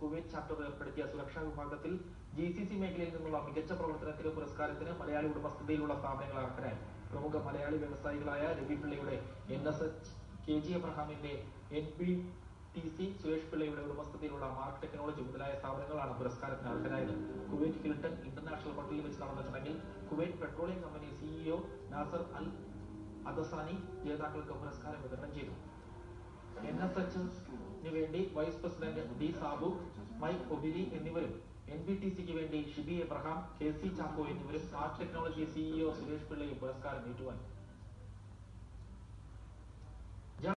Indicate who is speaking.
Speaker 1: Kuwait chapter ഏർപ്പെടുത്തിയ സുരക്ഷാ വിഭാഗത്തിൽ ജി സി സി മേഖലയിൽ നിന്നുള്ള മികച്ച പ്രവർത്തനത്തിന് പുരസ്കാരത്തിന് മലയാളി ഉടമസ്ഥതയിലുള്ള സ്ഥാപനങ്ങൾ അർഹരായി പ്രമുഖ മലയാളി വ്യവസായികളായ രവി പിള്ളയുടെ N S H K G എബ്രഹാമിന്റെ N B T C Suresh പിള്ളയുടെ ഉടമസ്ഥതയിലുള്ള മാർക്ക് ടെക്നോളജി മുതലായ സ്ഥാപനങ്ങളാണ് പുരസ്കാരത്തിന് അർഹരായത് കുവൈറ്റ് ഹിൽട്ടൺ ഇന്റർനാഷണൽ ഹോട്ടലിൽ വെച്ച് നടന്ന ചടങ്ങിൽ Kuwait Petroleum Company CEO Nasser Al Adasani ജേതാക്കൾക്ക് പുരസ്കാരം വിതരണം ചെയ്തു എൻ എസ് എച്ചിന് വേണ്ടി vice president D Sabu Mike Obiri എന്നിവരും എൻ ബി ടി സിക്ക് വേണ്ടി Shibi Abraham K C Chacko എന്നിവരും സ്മാർട്ട് ടെക്നോളജി സിഇഒ സുരേഷ് പിള്ളയും പുരസ്കാരം ഏറ്റുവാങ്ങി